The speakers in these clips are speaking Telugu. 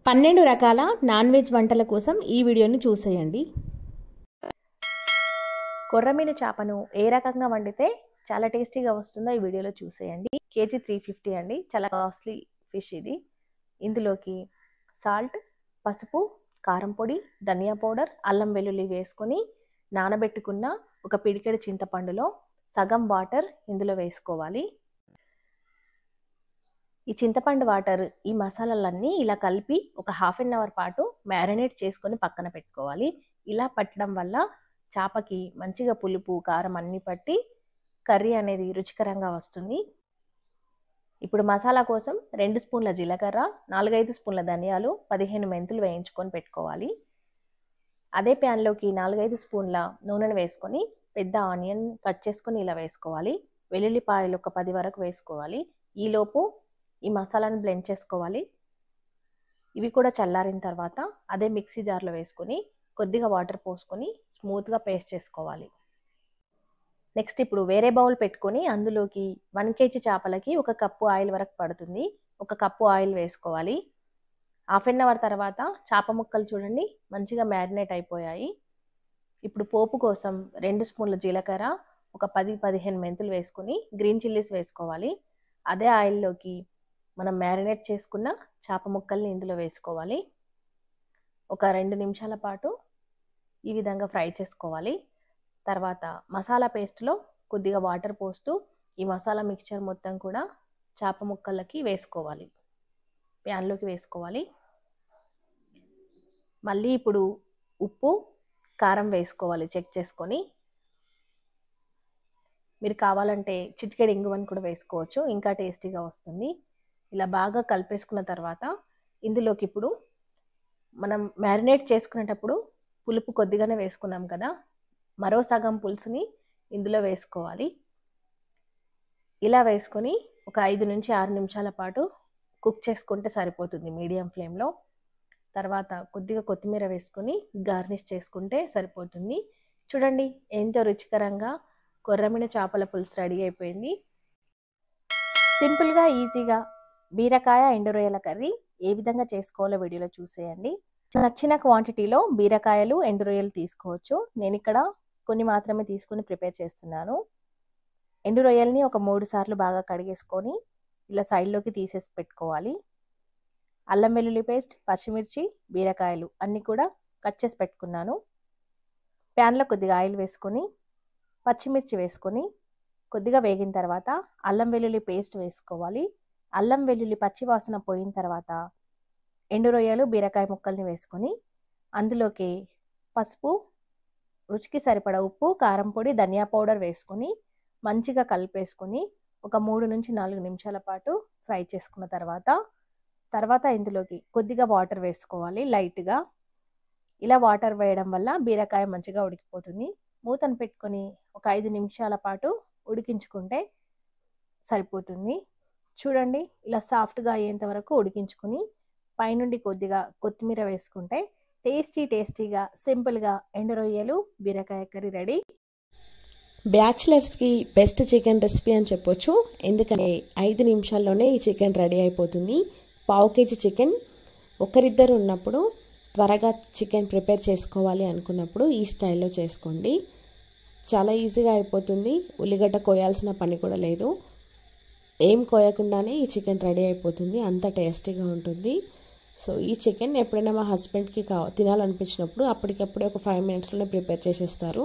పన్నెండు రకాల నాన్ వెజ్ వంటల కోసం ఈ వీడియోని చూసేయండి కొర్రమీను చేపను ఏ రకంగా వండితే చాలా టేస్టీగా వస్తుందో ఈ వీడియోలో చూసేయండి కేజీ త్రీ ఫిఫ్టీ అండి చాలా కాస్ట్లీ ఫిష్ ఇది ఇందులోకి సాల్ట్ పసుపు కారం పొడి ధనియా పౌడర్ అల్లం వెల్లుల్లి వేసుకొని నానబెట్టుకున్న ఒక పిడికెడు చింతపండులో సగం వాటర్ ఇందులో వేసుకోవాలి ఈ చింతపండు వాటర్ ఈ మసాలాలన్నీ ఇలా కలిపి ఒక హాఫ్ అన్ అవర్ పాటు మ్యారినేట్ చేసుకొని పక్కన పెట్టుకోవాలి ఇలా పట్టడం వల్ల చేపకి మంచిగా పులుపు కారం అన్నీ పట్టి కర్రీ అనేది రుచికరంగా వస్తుంది ఇప్పుడు మసాలా కోసం రెండు స్పూన్ల జీలకర్ర నాలుగైదు స్పూన్ల ధనియాలు పదిహేను మెంతులు వేయించుకొని పెట్టుకోవాలి అదే ప్యాన్లోకి నాలుగైదు స్పూన్ల నూనెను వేసుకొని పెద్ద ఆనియన్ కట్ చేసుకొని ఇలా వేసుకోవాలి వెల్లుల్లిపాయలు ఒక పది వరకు వేసుకోవాలి ఈలోపు ఈ మసాలాను బ్లెండ్ చేసుకోవాలి ఇవి కూడా చల్లారిన తర్వాత అదే మిక్సీ జార్లో వేసుకొని కొద్దిగా వాటర్ పోసుకొని స్మూత్గా పేస్ట్ చేసుకోవాలి నెక్స్ట్ ఇప్పుడు వేరే బౌల్ పెట్టుకొని అందులోకి వన్ కేజీ చేపలకి ఒక కప్పు ఆయిల్ వరకు పడుతుంది ఒక కప్పు ఆయిల్ వేసుకోవాలి హాఫ్ అన్ అవర్ తర్వాత చేప ముక్కలు చూడండి మంచిగా మ్యారినేట్ అయిపోయాయి ఇప్పుడు పోపు కోసం రెండు స్పూన్ల జీలకర్ర ఒక పది పదిహేను మెంతులు వేసుకొని గ్రీన్ చిల్లీస్ వేసుకోవాలి అదే ఆయిల్లోకి మనం మ్యారినేట్ చేసుకున్న చేప ముక్కల్ని ఇందులో వేసుకోవాలి ఒక రెండు నిమిషాల పాటు ఈ విధంగా ఫ్రై చేసుకోవాలి తర్వాత మసాలా పేస్ట్లో కొద్దిగా వాటర్ పోస్తూ ఈ మసాలా మిక్చర్ మొత్తం కూడా చేప ముక్కలకి వేసుకోవాలి ప్యాన్లోకి వేసుకోవాలి మళ్ళీ ఇప్పుడు ఉప్పు కారం వేసుకోవాలి చెక్ చేసుకొని మీరు కావాలంటే చిటికెడు ఇంగువని కూడా వేసుకోవచ్చు ఇంకా టేస్టీగా వస్తుంది ఇలా బాగా కలిపేసుకున్న తర్వాత ఇందులోకి ఇప్పుడు మనం మ్యారినేట్ చేసుకునేటప్పుడు పులుపు కొద్దిగానే వేసుకున్నాం కదా మరో సగం పులుసుని ఇందులో వేసుకోవాలి ఇలా వేసుకొని ఒక ఐదు నుంచి ఆరు నిమిషాల పాటు కుక్ చేసుకుంటే సరిపోతుంది మీడియం ఫ్లేమ్లో తర్వాత కొద్దిగా కొత్తిమీర వేసుకొని గార్నిష్ చేసుకుంటే సరిపోతుంది చూడండి ఎంతో రుచికరంగా కొర్రమిన చేపల పులుసు రెడీ అయిపోయింది సింపుల్గా ఈజీగా బీరకాయ ఎండు రొయ్యల కర్రీ ఏ విధంగా చేసుకోవాలో వీడియోలో చూసేయండి నచ్చిన క్వాంటిటీలో బీరకాయలు ఎండు రొయ్యలు తీసుకోవచ్చు నేను ఇక్కడ కొన్ని మాత్రమే తీసుకుని ప్రిపేర్ చేస్తున్నాను ఎండు రొయ్యల్ని ఒక మూడు సార్లు బాగా కడిగేసుకొని ఇలా సైడ్లోకి తీసేసి పెట్టుకోవాలి అల్లం వెల్లుల్లి పేస్ట్ పచ్చిమిర్చి బీరకాయలు అన్నీ కూడా కట్ చేసి పెట్టుకున్నాను ప్యాన్లో కొద్దిగా ఆయిల్ వేసుకొని పచ్చిమిర్చి వేసుకొని కొద్దిగా వేగిన తర్వాత అల్లం వెల్లుల్లి పేస్ట్ వేసుకోవాలి అల్లం వెల్లుల్లి పచ్చి వాసన పోయిన తర్వాత ఎండు రొయ్యలు బీరకాయ ముక్కల్ని వేసుకొని అందులోకి పసుపు రుచికి సరిపడా ఉప్పు కారం పొడి ధనియా పౌడర్ వేసుకొని మంచిగా కలిపేసుకొని ఒక మూడు నుంచి నాలుగు నిమిషాల పాటు ఫ్రై చేసుకున్న తర్వాత తర్వాత ఇందులోకి కొద్దిగా వాటర్ వేసుకోవాలి లైట్గా ఇలా వాటర్ వేయడం వల్ల బీరకాయ మంచిగా ఉడికిపోతుంది మూతను పెట్టుకొని ఒక ఐదు నిమిషాల పాటు ఉడికించుకుంటే సరిపోతుంది చూడండి ఇలా సాఫ్ట్గా అయ్యేంత వరకు ఉడికించుకొని పైనుండి కొద్దిగా కొత్తిమీర వేసుకుంటే టేస్టీ టేస్టీగా సింపుల్గా ఎండు రొయ్యలు బీరకాయ కర్రీ రెడీ బ్యాచిలర్స్కి బెస్ట్ చికెన్ రెసిపీ అని చెప్పొచ్చు ఎందుకంటే ఐదు నిమిషాల్లోనే ఈ చికెన్ రెడీ అయిపోతుంది పావు కేజీ చికెన్ ఒకరిద్దరు ఉన్నప్పుడు త్వరగా చికెన్ ప్రిపేర్ చేసుకోవాలి అనుకున్నప్పుడు ఈ స్టైల్లో చేసుకోండి చాలా ఈజీగా అయిపోతుంది ఉల్లిగడ్డ కోయాల్సిన పని కూడా లేదు ఏం కోయకుండానే ఈ చికెన్ రెడీ అయిపోతుంది అంత టేస్టీగా ఉంటుంది సో ఈ చికెన్ ఎప్పుడైనా మా హస్బెండ్కి కా తినాలనిపించినప్పుడు అప్పటికప్పుడే ఒక ఫైవ్ మినిట్స్లోనే ప్రిపేర్ చేసేస్తారు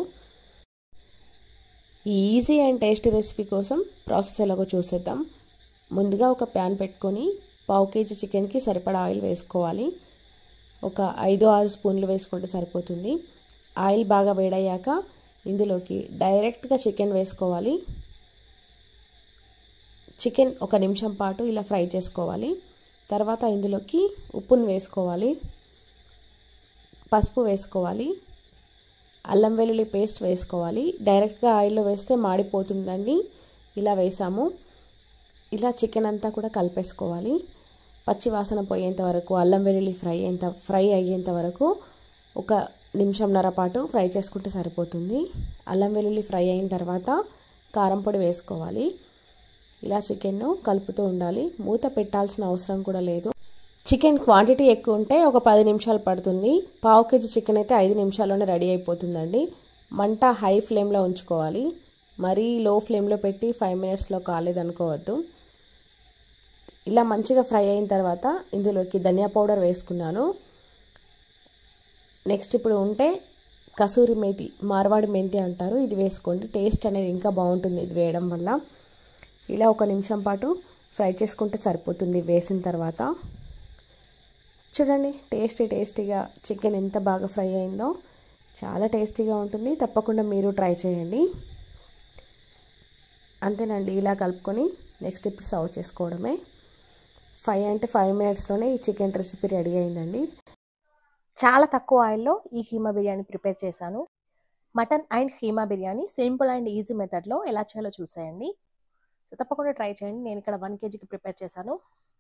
ఈ ఈజీ అండ్ టేస్టీ రెసిపీ కోసం ప్రాసెస్ ఎలాగో చూసేద్దాం ముందుగా ఒక ప్యాన్ పెట్టుకొని పావు కేజీ చికెన్కి సరిపడా ఆయిల్ వేసుకోవాలి ఒక ఐదు ఆరు స్పూన్లు వేసుకుంటే సరిపోతుంది ఆయిల్ బాగా వేడయ్యాక ఇందులోకి డైరెక్ట్గా చికెన్ వేసుకోవాలి చికెన్ ఒక నిమిషం పాటు ఇలా ఫ్రై చేసుకోవాలి తర్వాత ఇందులోకి ఉప్పును వేసుకోవాలి పసుపు వేసుకోవాలి అల్లం వెల్లుల్లి పేస్ట్ వేసుకోవాలి డైరెక్ట్గా ఆయిల్లో వేస్తే మాడిపోతుందండి ఇలా వేసాము ఇలా చికెన్ అంతా కూడా కలిపేసుకోవాలి పచ్చి వాసన పోయేంత వరకు అల్లం వెల్లుల్లి ఫ్రై అయ్యేంత ఫ్రై అయ్యేంత వరకు ఒక నిమిషంన్నర పాటు ఫ్రై చేసుకుంటే సరిపోతుంది అల్లం వెల్లుల్లి ఫ్రై అయిన తర్వాత కారం పొడి వేసుకోవాలి ఇలా చికెన్ను కలుపుతూ ఉండాలి మూత పెట్టాల్సిన అవసరం కూడా లేదు చికెన్ క్వాంటిటీ ఎక్కువ ఉంటే ఒక పది నిమిషాలు పడుతుంది పావు కేజీ చికెన్ అయితే ఐదు నిమిషాల్లోనే రెడీ అయిపోతుందండి మంట హై ఫ్లేమ్లో ఉంచుకోవాలి మరీ లో ఫ్లేమ్లో పెట్టి ఫైవ్ మినిట్స్లో కాలేదనుకోవద్దు ఇలా మంచిగా ఫ్రై అయిన తర్వాత ఇందులోకి ధనియా పౌడర్ వేసుకున్నాను నెక్స్ట్ ఇప్పుడు ఉంటే కసూరి మేతి మార్వాడి మెంతి అంటారు ఇది వేసుకోండి టేస్ట్ అనేది ఇంకా బాగుంటుంది ఇది వేయడం వల్ల ఇలా ఒక నిమిషం పాటు ఫ్రై చేసుకుంటే సరిపోతుంది వేసిన తర్వాత చూడండి టేస్టీ టేస్టీగా చికెన్ ఎంత బాగా ఫ్రై అయిందో చాలా టేస్టీగా ఉంటుంది తప్పకుండా మీరు ట్రై చేయండి అంతేనండి ఇలా కలుపుకొని నెక్స్ట్ ఇప్పుడు సర్వ్ చేసుకోవడమే ఫైవ్ అంటే ఫైవ్ మినిట్స్లోనే ఈ చికెన్ రెసిపీ రెడీ అయిందండి చాలా తక్కువ ఆయిల్లో ఈ కీమా బిర్యానీ ప్రిపేర్ చేశాను mutton and keema biryani simple and easy మెథడ్లో ఎలా చేయాలో చూసేయండి సో తప్పకుండా ట్రై చేయండి నేను ఇక్కడ వన్ కేజీకి ప్రిపేర్ చేశాను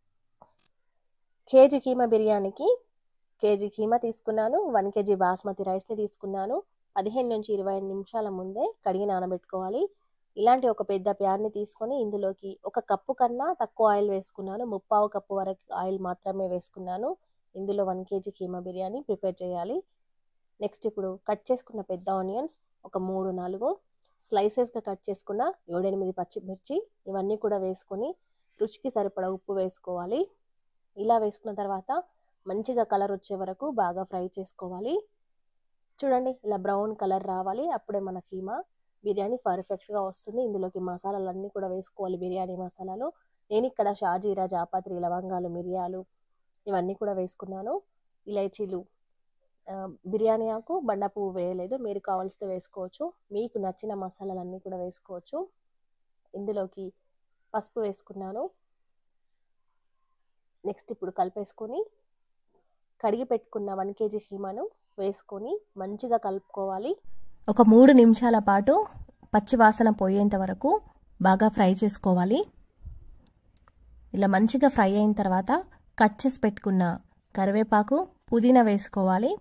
కేజీ కీమా బిర్యానీకి కేజీ కీమా తీసుకున్నాను వన్ కేజీ బాస్మతి రైస్ని తీసుకున్నాను పదిహేను నుంచి ఇరవై నిమిషాల ముందే కడిగి నానబెట్టుకోవాలి ఇలాంటి ఒక పెద్ద ప్యాన్ని తీసుకొని ఇందులోకి ఒక కప్పు కన్నా తక్కువ ఆయిల్ వేసుకున్నాను ముప్పావు కప్పు వరకు ఆయిల్ మాత్రమే వేసుకున్నాను ఇందులో one KG keema biryani prepare చేయాలి నెక్స్ట్ ఇప్పుడు కట్ చేసుకున్న పెద్ద ఆనియన్స్ ఒక మూడు నాలుగు స్లైసెస్గా కట్ చేసుకున్న ఏడెనిమిది పచ్చిమిర్చి ఇవన్నీ కూడా వేసుకొని రుచికి సరిపడా ఉప్పు వేసుకోవాలి ఇలా వేసుకున్న తర్వాత మంచిగా కలర్ వచ్చే వరకు బాగా ఫ్రై చేసుకోవాలి చూడండి ఇలా బ్రౌన్ కలర్ రావాలి అప్పుడే మన కీమా బిర్యానీ పర్ఫెక్ట్గా వస్తుంది ఇందులోకి మసాలాలన్నీ కూడా వేసుకోవాలి బిర్యానీ మసాలాలు నేను ఇక్కడ షాజీరా జాపత్రి లవంగాలు మిరియాలు ఇవన్నీ కూడా వేసుకున్నాను ఇలైచీలు బిర్యానీ ఆకు బండ పువ్వు వేయలేదు మీరు కావాల్సితే వేసుకోవచ్చు మీకు నచ్చిన మసాలాలన్నీ కూడా వేసుకోవచ్చు ఇందులోకి పసుపు వేసుకున్నాను నెక్స్ట్ ఇప్పుడు కలిపేసుకొని కడిగి పెట్టుకున్న వన్ కేజీ కీమాను వేసుకొని మంచిగా కలుపుకోవాలి ఒక మూడు నిమిషాల పాటు పచ్చి వాసన పోయేంత వరకు బాగా ఫ్రై చేసుకోవాలి ఇలా మంచిగా ఫ్రై అయిన తర్వాత కట్ చేసి పెట్టుకున్న కరివేపాకు పుదీనా వేసుకోవాలి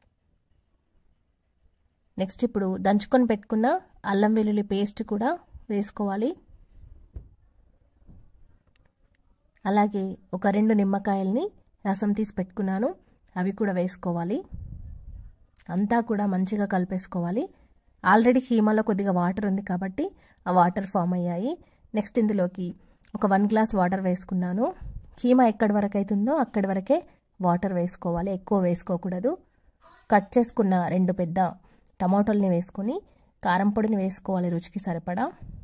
నెక్స్ట్ ఇప్పుడు దంచుకొని పెట్టుకున్న అల్లం వెల్లుల్లి పేస్ట్ కూడా వేసుకోవాలి అలాగే ఒక రెండు నిమ్మకాయల్ని రసం తీసి పెట్టుకున్నాను అవి కూడా వేసుకోవాలి అంతా కూడా మంచిగా కలిపేసుకోవాలి ఆల్రెడీ కీమాలో కొద్దిగా వాటర్ ఉంది కాబట్టి ఆ వాటర్ ఫామ్ అయ్యాయి నెక్స్ట్ ఇందులోకి ఒక వన్ గ్లాస్ వాటర్ వేసుకున్నాను కీమా ఎక్కడి వరకు అవుతుందో అక్కడి వరకే వాటర్ వేసుకోవాలి ఎక్కువ వేసుకోకూడదు కట్ చేసుకున్న రెండు పెద్ద టమాటోల్ని వేసుకొని కారం పొడిని వేసుకోవాలి రుచికి సరిపడా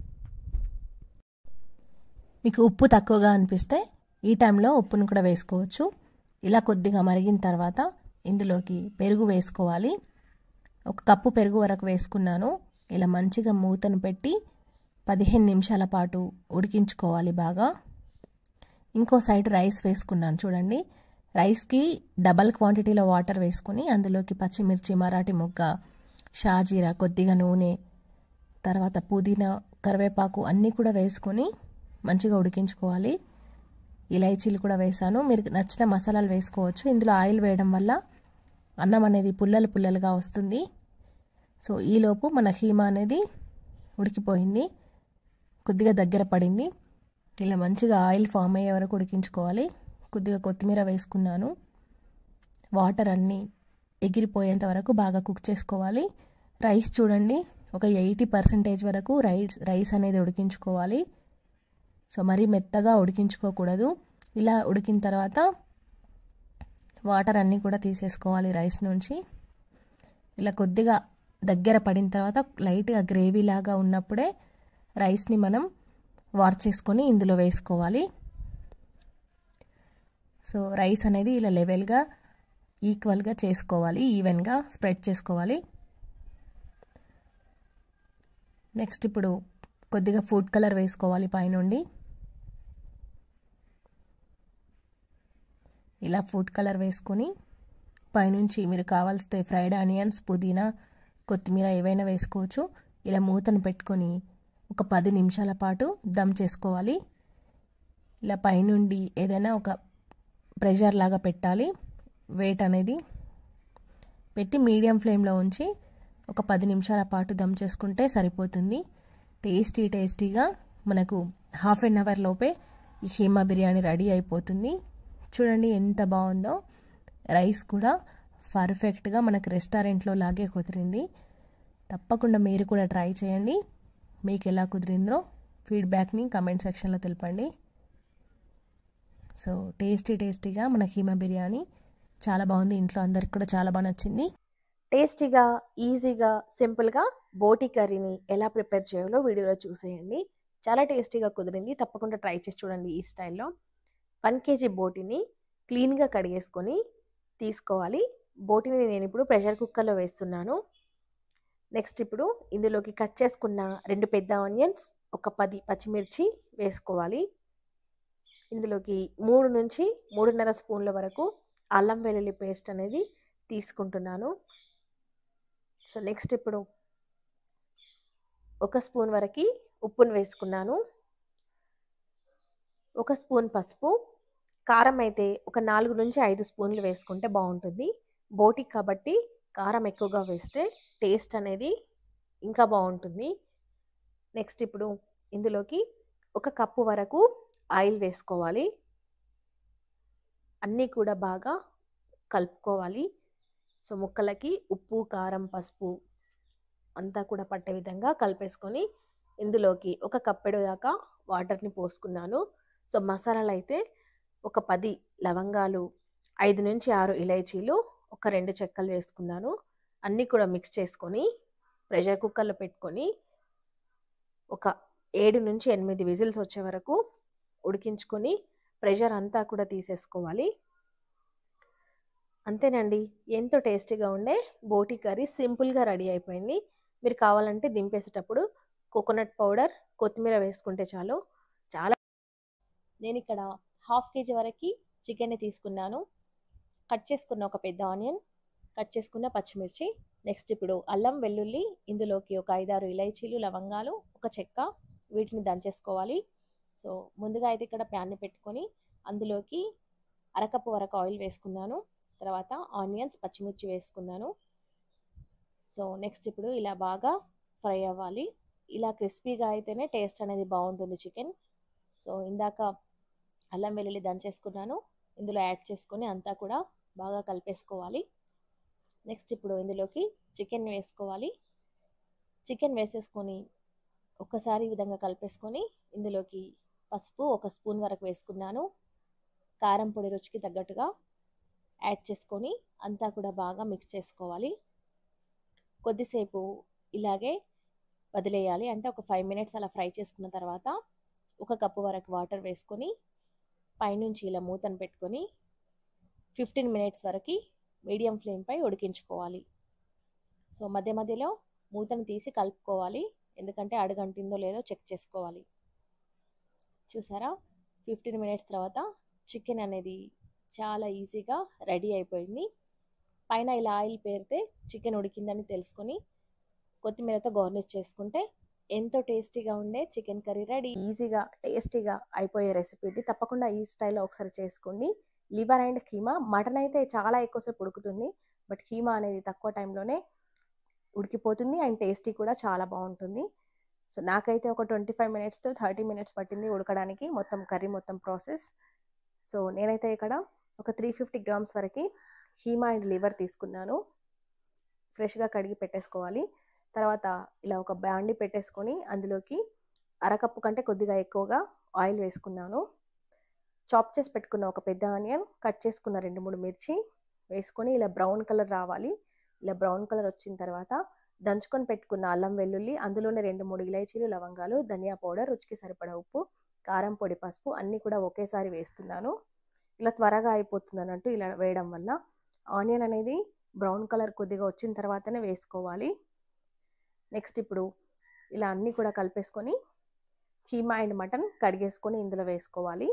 మీకు ఉప్పు తక్కువగా అనిపిస్తే ఈ టైంలో ఉప్పును కూడా వేసుకోవచ్చు ఇలా కొద్దిగా మరిగిన తర్వాత ఇందులోకి పెరుగు వేసుకోవాలి ఒక కప్పు పెరుగు వరకు వేసుకున్నాను ఇలా మంచిగా మూతను పెట్టి పదిహేను నిమిషాల పాటు ఉడికించుకోవాలి బాగా ఇంకో సైడ్ రైస్ వేసుకున్నాను చూడండి రైస్కి డబల్ క్వాంటిటీలో వాటర్ వేసుకొని అందులోకి పచ్చిమిర్చి మరాఠీ ముగ్గ షాజీరా కొద్దిగా నూనె తర్వాత పుదీనా కరివేపాకు అన్నీ కూడా వేసుకొని మంచిగా ఉడికించుకోవాలి ఇలైచీలు కూడా వేసాను మీరు నచ్చిన మసాలాలు వేసుకోవచ్చు ఇందులో ఆయిల్ వేయడం వల్ల అన్నం అనేది పుల్లలు పుల్లలుగా వస్తుంది సో ఈలోపు మన కీమా అనేది ఉడికిపోయింది కొద్దిగా దగ్గర పడింది ఇలా మంచిగా ఆయిల్ ఫామ్ అయ్యే వరకు ఉడికించుకోవాలి కొద్దిగా కొత్తిమీర వేసుకున్నాను వాటర్ అన్నీ ఎగిరిపోయేంత వరకు బాగా కుక్ చేసుకోవాలి రైస్ చూడండి ఒక ఎయిటీ పర్సెంటేజ్ వరకు రైస్ రైస్ అనేది ఉడికించుకోవాలి సో మరీ మెత్తగా ఉడికించుకోకూడదు ఇలా ఉడికిన తర్వాత వాటర్ అన్నీ కూడా తీసేసుకోవాలి రైస్ నుంచి ఇలా కొద్దిగా దగ్గర పడిన తర్వాత లైట్గా గ్రేవీ లాగా ఉన్నప్పుడే రైస్ని మనం వార్ చేసుకొని ఇందులో వేసుకోవాలి సో రైస్ అనేది ఇలా లెవెల్గా ఈక్వల్గా చేసుకోవాలి ఈవెన్గా స్ప్రెడ్ చేసుకోవాలి నెక్స్ట్ ఇప్పుడు కొద్దిగా ఫుడ్ కలర్ వేసుకోవాలి పైనుండి ఇలా ఫుడ్ కలర్ వేసుకొని పైనుంచి మీరు కావాల్సితే ఫ్రైడ్ ఆనియన్స్ పుదీనా కొత్తిమీర ఏవైనా వేసుకోవచ్చు ఇలా మూతను పెట్టుకొని ఒక పది నిమిషాల పాటు దమ్ చేసుకోవాలి ఇలా పైనుండి ఏదైనా ఒక ప్రెషర్ లాగా పెట్టాలి వెయిట్ అనేది పెట్టి మీడియం ఫ్లేమ్లో ఉంచి ఒక పది నిమిషాల పాటు దమ్ చేసుకుంటే సరిపోతుంది టేస్టీ టేస్టీగా మనకు హాఫ్ అన్ అవర్ లోపే ఈ కీమా బిర్యానీ రెడీ అయిపోతుంది చూడండి ఎంత బాగుందో రైస్ కూడా పర్ఫెక్ట్గా మనకు రెస్టారెంట్లో లాగే కుదిరింది తప్పకుండా మీరు కూడా ట్రై చేయండి మీకు ఎలా కుదిరిందో ఫీడ్బ్యాక్ని కమెంట్ సెక్షన్లో తెలపండి సో టేస్టీ టేస్టీగా మన కీమా బిర్యానీ చాలా బాగుంది ఇంట్లో అందరికి కూడా చాలా బాగా నచ్చింది టేస్టీగా ఈజీగా సింపుల్గా బోటి కర్రీని ఎలా ప్రిపేర్ చేయాలో వీడియోలో చూసేయండి చాలా టేస్టీగా కుదిరింది తప్పకుండా ట్రై చేసి చూడండి ఈ స్టైల్లో వన్ కేజీ బోటిని క్లీన్గా కడిగేసుకొని తీసుకోవాలి బోటిని నేను ఇప్పుడు ప్రెషర్ కుక్కర్లో వేస్తున్నాను నెక్స్ట్ ఇప్పుడు ఇందులోకి కట్ చేసుకున్న రెండు పెద్ద ఆనియన్స్ ఒక పది పచ్చిమిర్చి వేసుకోవాలి ఇందులోకి మూడు నుంచి మూడున్నర స్పూన్ల వరకు అల్లం వెల్లుల్లి పేస్ట్ అనేది తీసుకుంటున్నాను సో నెక్స్ట్ ఇప్పుడు ఒక స్పూన్ వరకు ఉప్పును వేసుకున్నాను ఒక స్పూన్ పసుపు కారం అయితే ఒక నాలుగు నుంచి ఐదు స్పూన్లు వేసుకుంటే బాగుంటుంది బోటి కాబట్టి కారం ఎక్కువగా వేస్తే టేస్ట్ అనేది ఇంకా బాగుంటుంది నెక్స్ట్ ఇప్పుడు ఇందులోకి ఒక కప్పు వరకు ఆయిల్ వేసుకోవాలి అన్నీ కూడా బాగా కలుపుకోవాలి సో ముక్కలకి ఉప్పు కారం పసుపు అంతా కూడా పట్టే విధంగా కలిపేసుకొని ఇందులోకి ఒక కప్పెడు దాకా వాటర్ని పోసుకున్నాను సో మసాలాలు అయితే ఒక పది లవంగాలు ఐదు నుంచి ఆరు ఇలైచీలు ఒక రెండు చెక్కలు వేసుకున్నాను అన్నీ కూడా మిక్స్ చేసుకొని ప్రెషర్ కుక్కర్లో పెట్టుకొని ఒక ఏడు నుంచి ఎనిమిది విజిల్స్ వచ్చే వరకు ఉడికించుకొని ప్రెషర్ అంతా కూడా తీసేసుకోవాలి అంతేనండి ఎంతో టేస్టీగా ఉండే బోటి కర్రీ సింపుల్గా రెడీ అయిపోయింది మీరు కావాలంటే దింపేసేటప్పుడు కోకోనట్ పౌడర్ కొత్తిమీర వేసుకుంటే చాలు చాలా నేను ఇక్కడ హాఫ్ కేజీ వరకు చికెన్ తీసుకున్నాను కట్ చేసుకున్న ఒక పెద్ద ఆనియన్ కట్ చేసుకున్న పచ్చిమిర్చి నెక్స్ట్ ఇప్పుడు అల్లం వెల్లుల్లి ఇందులోకి ఒక ఐదారు ఇలైచీలు లవంగాలు ఒక చెక్క వీటిని దంచేసుకోవాలి సో ముందుగా అయితే ఇక్కడ ప్యాన్ని పెట్టుకొని అందులోకి అరకప్పు వరకు ఆయిల్ వేసుకున్నాను తర్వాత ఆనియన్స్ పచ్చిమిర్చి వేసుకున్నాను సో నెక్స్ట్ ఇప్పుడు ఇలా బాగా ఫ్రై అవ్వాలి ఇలా క్రిస్పీగా అయితేనే టేస్ట్ అనేది బాగుంటుంది చికెన్ సో ఇందాక అల్లం వెల్లుల్లి దంచేసుకున్నాను ఇందులో యాడ్ చేసుకొని అంతా కూడా బాగా కలిపేసుకోవాలి నెక్స్ట్ ఇప్పుడు ఇందులోకి చికెన్ వేసుకోవాలి చికెన్ వేసేసుకొని ఒక్కసారి ఈ విధంగా కలిపేసుకొని ఇందులోకి పసుపు ఒక స్పూన్ వరకు వేసుకున్నాను కారం పొడి రుచికి తగ్గట్టుగా యాడ్ చేసుకొని అంతా కూడా బాగా మిక్స్ చేసుకోవాలి కొద్దిసేపు ఇలాగే వదిలేయాలి అంటే ఒక ఫైవ్ మినిట్స్ అలా ఫ్రై చేసుకున్న తర్వాత ఒక కప్పు వరకు వాటర్ వేసుకొని పైనుంచి ఇలా మూతను పెట్టుకొని ఫిఫ్టీన్ మినిట్స్ వరకు మీడియం ఫ్లేమ్పై ఉడికించుకోవాలి సో మధ్య మధ్యలో మూతను తీసి కలుపుకోవాలి ఎందుకంటే అడుగంటిందో లేదో చెక్ చేసుకోవాలి చూసారా ఫిఫ్టీన్ మినిట్స్ తర్వాత చికెన్ అనేది చాలా ఈజీగా రెడీ అయిపోయింది పైన ఇలా ఆయిల్ పేరితే చికెన్ ఉడికిందని తెలుసుకొని కొత్తిమీరతో గార్నిష్ చేసుకుంటే ఎంతో టేస్టీగా ఉండే చికెన్ కర్రీ రెడీ ఈజీగా టేస్టీగా అయిపోయే రెసిపీ ఇది తప్పకుండా ఈ స్టైల్లో ఒకసారి చేసుకోండి లివర్ అండ్ కీమా మటన్ అయితే చాలా ఎక్కువసేపు ఉడుకుతుంది బట్ కీమా అనేది తక్కువ టైంలోనే ఉడికిపోతుంది అండ్ టేస్టీ కూడా చాలా బాగుంటుంది సో నాకైతే ఒక twenty five minutes to thirty minutes పట్టింది ఉడకడానికి మొత్తం కర్రీ మొత్తం ప్రాసెస్ సో నేనైతే ఇక్కడ ఒక త్రీ ఫిఫ్టీ గ్రామ్స్ వరకు హీమా అండ్ లివర్ తీసుకున్నాను ఫ్రెష్గా కడిగి పెట్టేసుకోవాలి తర్వాత ఇలా ఒక బాండి పెట్టేసుకొని అందులోకి అరకప్పు కంటే కొద్దిగా ఎక్కువగా ఆయిల్ వేసుకున్నాను చాప్ చేసి పెట్టుకున్న ఒక పెద్ద ఆనియన్ కట్ చేసుకున్న రెండు మూడు మిర్చి వేసుకొని ఇలా బ్రౌన్ కలర్ రావాలి ఇలా బ్రౌన్ కలర్ వచ్చిన తర్వాత దంచుకొని పెట్టుకున్న అల్లం వెల్లుల్లి అందులోనే రెండు మూడు ఇలైచీలు లవంగాలు ధనియా పౌడర్ రుచికి సరిపడా ఉప్పు కారం పొడి పసుపు అన్నీ కూడా ఒకేసారి వేస్తున్నాను ఇలా త్వరగా అయిపోతుంది అన్నట్టు ఇలా వేయడం వల్ల ఆనియన్ అనేది బ్రౌన్ కలర్ కొద్దిగా వచ్చిన తర్వాతనే వేసుకోవాలి నెక్స్ట్ ఇప్పుడు ఇలా అన్నీ కూడా కలిపేసుకొని కీమా అండ్ మటన్ కడిగేసుకొని ఇందులో వేసుకోవాలి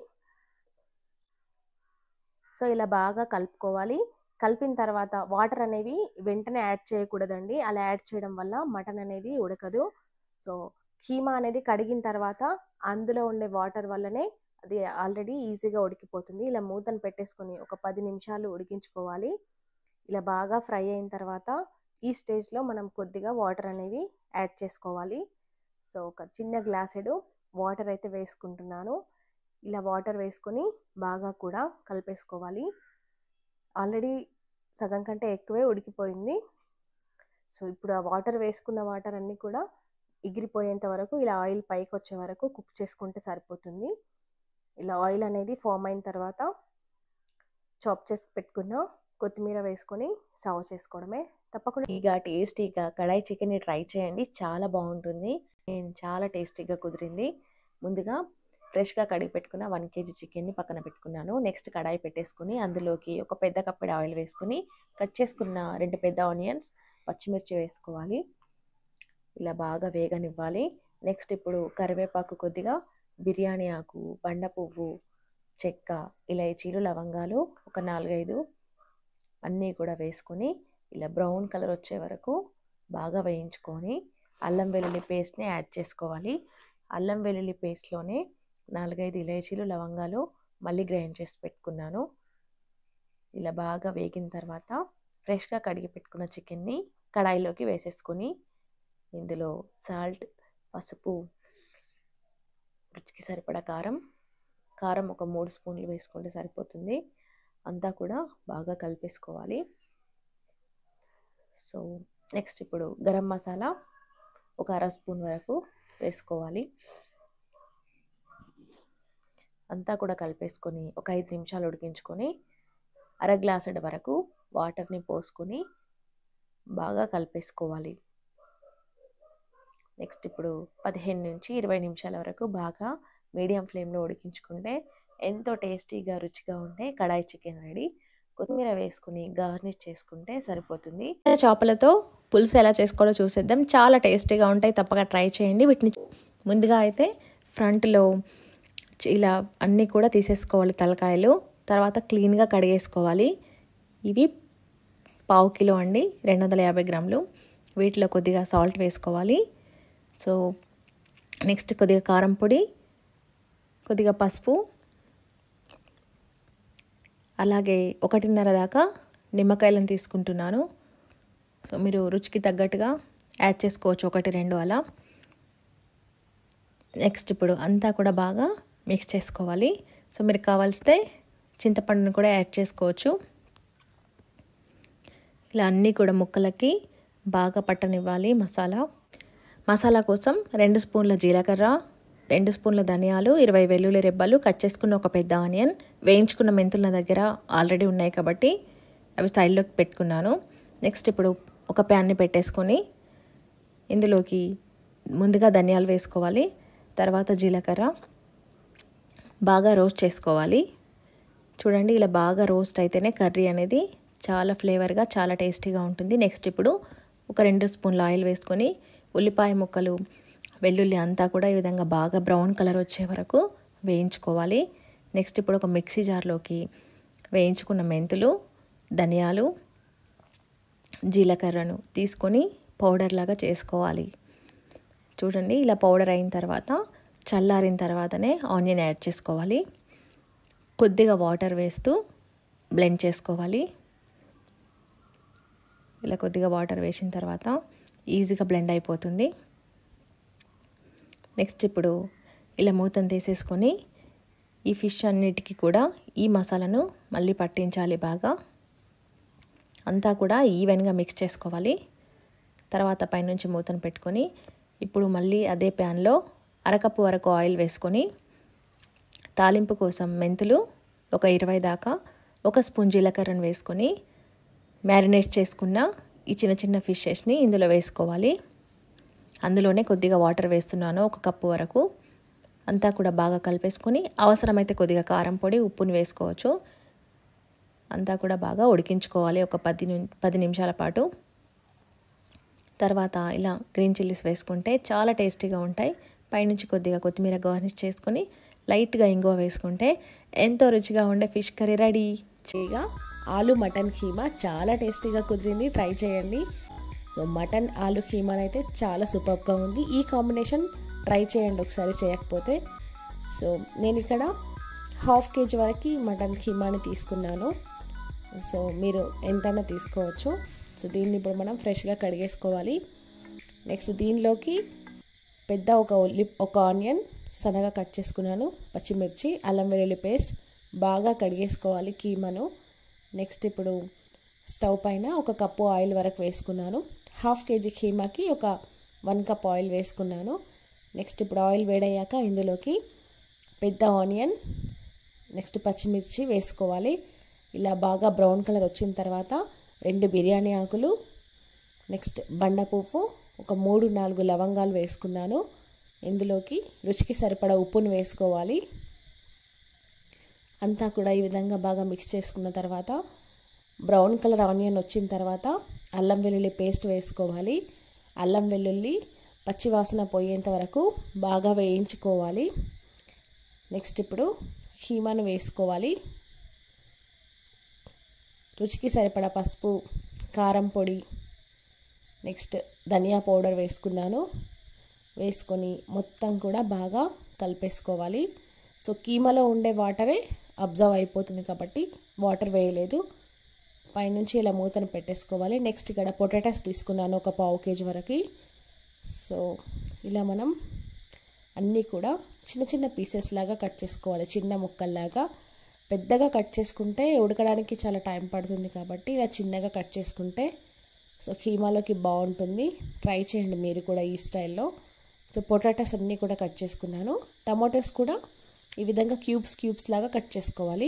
సో ఇలా బాగా కలుపుకోవాలి కలిపిన తర్వాత వాటర్ అనేవి వెంటనే యాడ్ చేయకూడదండి అలా యాడ్ చేయడం వల్ల మటన్ అనేది ఉడకదు సో కీమా అనేది కడిగిన తర్వాత అందులో ఉండే వాటర్ వల్లనే అది ఆల్రెడీ ఈజీగా ఉడికిపోతుంది ఇలా మూతను పెట్టేసుకొని ఒక పది నిమిషాలు ఉడికించుకోవాలి ఇలా బాగా ఫ్రై అయిన తర్వాత ఈ స్టేజ్లో మనం కొద్దిగా వాటర్ అనేవి యాడ్ చేసుకోవాలి సో ఒక చిన్న గ్లాసెడు వాటర్ అయితే వేసుకుంటున్నాను ఇలా వాటర్ వేసుకొని బాగా కూడా కలిపేసుకోవాలి ఆల్రెడీ సగం కంటే ఎక్కువే ఉడికిపోయింది సో ఇప్పుడు ఆ వాటర్ వేసుకున్న వాటర్ అన్నీ కూడా ఎగిరిపోయేంత వరకు ఇలా ఆయిల్ పైకి వచ్చే వరకు కుక్ చేసుకుంటే సరిపోతుంది ఇలా ఆయిల్ అనేది ఫామ్ అయిన తర్వాత చాప్ చేసి పెట్టుకున్న కొత్తిమీర వేసుకొని సర్వ్ చేసుకోవడమే తప్పకుండా ఇక టేస్టీగా కడాయి చికెన్ని ట్రై చేయండి చాలా బాగుంటుంది నేను చాలా టేస్టీగా కుదిరింది ముందుగా ఫ్రెష్గా కడిగి పెట్టుకున్న వన్ కేజీ చికెన్ని పక్కన పెట్టుకున్నాను నెక్స్ట్ కడాయి పెట్టేసుకుని అందులోకి ఒక పెద్ద కప్పెడు ఆయిల్ వేసుకుని కట్ చేసుకున్న రెండు పెద్ద ఆనియన్స్ పచ్చిమిర్చి వేసుకోవాలి ఇలా బాగా వేగనివ్వాలి నెక్స్ట్ ఇప్పుడు కరివేపాకు కొద్దిగా బిర్యానీ ఆకు బండ పువ్వు చెక్క ఇలాచీలు లవంగాలు ఒక నాలుగైదు అన్నీ కూడా వేసుకొని ఇలా బ్రౌన్ కలర్ వచ్చే వరకు బాగా వేయించుకొని అల్లం వెల్లుల్లి పేస్ట్ని యాడ్ చేసుకోవాలి అల్లం వెల్లుల్లి పేస్ట్లోనే నాలుగైదు ఇలాచీలు లవంగాలు మళ్ళీ గ్రైండ్ చేసి పెట్టుకున్నాను ఇలా బాగా వేగిన తర్వాత ఫ్రెష్గా కడిగి పెట్టుకున్న చికెన్ని కడాయిలోకి వేసేసుకొని ఇందులో సాల్ట్ పసుపు రుచికి సరిపడా కారం కారం ఒక మూడు స్పూన్లు వేసుకుంటే సరిపోతుంది అంతా కూడా బాగా కలిపేసుకోవాలి సో నెక్స్ట్ ఇప్పుడు గరం మసాలా ఒక అర స్పూన్ వరకు వేసుకోవాలి అంతా కూడా కలిపేసుకొని ఒక ఐదు నిమిషాలు ఉడికించుకొని అర గ్లాసుడు వరకు వాటర్ని పోసుకొని బాగా కలిపేసుకోవాలి నెక్స్ట్ ఇప్పుడు పదిహేను నుంచి ఇరవై నిమిషాల వరకు బాగా మీడియం ఫ్లేమ్లో ఉడికించుకుంటే ఎంతో టేస్టీగా రుచిగా ఉంటే కడాయి చికెన్ రెడీ కొత్తిమీర వేసుకుని గార్నిష్ చేసుకుంటే సరిపోతుంది చేపలతో పులుసు ఎలా చేసుకోవాలో చూసేద్దాం చాలా టేస్టీగా ఉంటాయి తప్పక ట్రై చేయండి వీటిని ముందుగా అయితే ఫ్రంట్లో ఇలా అన్నీ కూడా తీసేసుకోవాలి తలకాయలు తర్వాత క్లీన్గా కడిగేసుకోవాలి ఇవి పావు కిలో అండి రెండు వందల యాభై గ్రాములు వీటిలో కొద్దిగా సాల్ట్ వేసుకోవాలి సో నెక్స్ట్ కొద్దిగా కారం పొడి కొద్దిగా పసుపు అలాగే ఒకటిన్నర దాకా నిమ్మకాయలను తీసుకుంటున్నాను సో మీరు రుచికి తగ్గట్టుగా యాడ్ చేసుకోవచ్చు ఒకటి రెండు అలా నెక్స్ట్ ఇప్పుడు అంతా కూడా బాగా మిక్స్ చేసుకోవాలి సో మీరు కావాల్సితే చింతపండును కూడా యాడ్ చేసుకోవచ్చు ఇలా అన్నీ కూడా ముక్కలకి బాగా పట్టనివ్వాలి మసాలా మసాలా కోసం రెండు స్పూన్ల జీలకర్ర రెండు స్పూన్ల ధనియాలు ఇరవై వెల్లుల్లి రెబ్బలు కట్ చేసుకున్న ఒక పెద్ద ఆనియన్ వేయించుకున్న మెంతుల నా దగ్గర ఆల్రెడీ ఉన్నాయి కాబట్టి అవి సైడ్లోకి పెట్టుకున్నాను నెక్స్ట్ ఇప్పుడు ఒక ప్యాన్ని పెట్టేసుకొని ఇందులోకి ముందుగా ధనియాలు వేసుకోవాలి తర్వాత జీలకర్ర బాగా రోస్ట్ చేసుకోవాలి చూడండి ఇలా బాగా రోస్ట్ అయితేనే కర్రీ అనేది చాలా ఫ్లేవర్గా చాలా టేస్టీగా ఉంటుంది నెక్స్ట్ ఇప్పుడు ఒక రెండు స్పూన్ల ఆయిల్ వేసుకొని ఉల్లిపాయ ముక్కలు వెల్లుల్లి అంతా కూడా ఈ విధంగా బాగా బ్రౌన్ కలర్ వచ్చే వరకు వేయించుకోవాలి నెక్స్ట్ ఇప్పుడు ఒక మిక్సీ జార్లోకి వేయించుకున్న మెంతులు ధనియాలు జీలకర్రను తీసుకొని పౌడర్ లాగా చేసుకోవాలి చూడండి ఇలా పౌడర్ అయిన తర్వాత చల్లారిన తర్వాతనే ఆనియన్ యాడ్ చేసుకోవాలి కొద్దిగా వాటర్ వేస్తూ బ్లెండ్ చేసుకోవాలి ఇలా కొద్దిగా వాటర్ వేసిన తర్వాత ఈజీగా బ్లెండ్ అయిపోతుంది నెక్స్ట్ ఇప్పుడు ఇలా మూతను తీసేసుకొని ఈ ఫిష్ అన్నిటికీ కూడా ఈ మసాలాను మళ్ళీ పట్టించాలి బాగా అంతా కూడా ఈవెన్గా మిక్స్ చేసుకోవాలి తర్వాత పైనుంచి మూతను పెట్టుకొని ఇప్పుడు మళ్ళీ అదే ప్యాన్లో అరకప్పు వరకు ఆయిల్ వేసుకొని తాలింపు కోసం మెంతులు ఒక ఇరవై దాకా ఒక స్పూన్ జీలకర్రను వేసుకొని మ్యారినేట్ చేసుకున్న ఈ చిన్న చిన్న ఫిషెస్ని ఇందులో వేసుకోవాలి అందులోనే కొద్దిగా వాటర్ వేస్తున్నాను ఒక కప్పు వరకు అంతా కూడా బాగా కలిపేసుకొని అవసరమైతే కొద్దిగా కారం పొడి ఉప్పుని వేసుకోవచ్చు అంతా కూడా బాగా ఉడికించుకోవాలి ఒక పది పది నిమిషాల పాటు తర్వాత ఇలా గ్రీన్ చిల్లీస్ వేసుకుంటే చాలా టేస్టీగా ఉంటాయి పైనుంచి కొద్దిగా కొత్తిమీర గార్నిష్ చేసుకొని లైట్గా ఇంగువ వేసుకుంటే ఎంతో రుచిగా ఉండే ఫిష్ కర్రీ రెడీ చేయగా ఆలు మటన్ కీమా చాలా టేస్టీగా కుదిరింది ట్రై చేయండి సో మటన్ ఆలు కీమా అయితే చాలా సూపర్గా ఉంది ఈ కాంబినేషన్ ట్రై చేయండి ఒకసారి చేయకపోతే సో నేను ఇక్కడ హాఫ్ కేజీ వరకు మటన్ కీమాని తీసుకున్నాను సో మీరు ఎంతైనా తీసుకోవచ్చు సో దీన్ని ఇప్పుడు మనం ఫ్రెష్గా కడిగేసుకోవాలి నెక్స్ట్ దీనిలోకి పెద్ద ఒక ఉల్లి ఒక ఆనియన్ సన్నగా కట్ చేసుకున్నాను పచ్చిమిర్చి అల్లం వెల్లుల్లి పేస్ట్ బాగా కడిగేసుకోవాలి కీమాను నెక్స్ట్ ఇప్పుడు స్టవ్ పైన ఒక కప్పు ఆయిల్ వరకు వేసుకున్నాను హాఫ్ కేజీ కీమాకి ఒక వన్ కప్ ఆయిల్ వేసుకున్నాను నెక్స్ట్ ఇప్పుడు ఆయిల్ వేడయ్యాక ఇందులోకి పెద్ద ఆనియన్ నెక్స్ట్ పచ్చిమిర్చి వేసుకోవాలి ఇలా బాగా బ్రౌన్ కలర్ వచ్చిన తర్వాత రెండు బిర్యానీ ఆకులు నెక్స్ట్ బండ పువ్వు ఒక మూడు నాలుగు లవంగాలు వేసుకున్నాను ఇందులోకి రుచికి సరిపడా ఉప్పును వేసుకోవాలి అంతా కూడా ఈ విధంగా బాగా మిక్స్ చేసుకున్న తర్వాత బ్రౌన్ కలర్ ఆనియన్ వచ్చిన తర్వాత అల్లం వెల్లుల్లి పేస్ట్ వేసుకోవాలి అల్లం వెల్లుల్లి పచ్చివాసన పోయేంత వరకు బాగా వేయించుకోవాలి నెక్స్ట్ ఇప్పుడు కీమాను వేసుకోవాలి రుచికి సరిపడా పసుపు కారం పొడి నెక్స్ట్ ధనియా పౌడర్ వేసుకున్నాను వేసుకొని మొత్తం కూడా బాగా కలిపేసుకోవాలి సో కీమాలో ఉండే వాటరే అబ్జర్వ్ అయిపోతుంది కాబట్టి వాటర్ వేయలేదు పైనుంచి ఇలా మూతను పెట్టేసుకోవాలి నెక్స్ట్ ఇక్కడ పొటాటోస్ తీసుకున్నాను ఒక పావు కేజీ వరకు సో ఇలా మనం అన్నీ కూడా చిన్న చిన్న పీసెస్ లాగా కట్ చేసుకోవాలి చిన్న ముక్కల్లాగా పెద్దగా కట్ చేసుకుంటే ఉడకడానికి చాలా టైం పడుతుంది కాబట్టి ఇలా చిన్నగా కట్ చేసుకుంటే సో కీమాలోకి బాగుంటుంది ట్రై చేయండి మీరు కూడా ఈ స్టైల్లో సో పొటాటోస్ అన్నీ కూడా కట్ చేసుకున్నాను టమాటోస్ కూడా ఈ విధంగా క్యూబ్స్ క్యూబ్స్ లాగా కట్ చేసుకోవాలి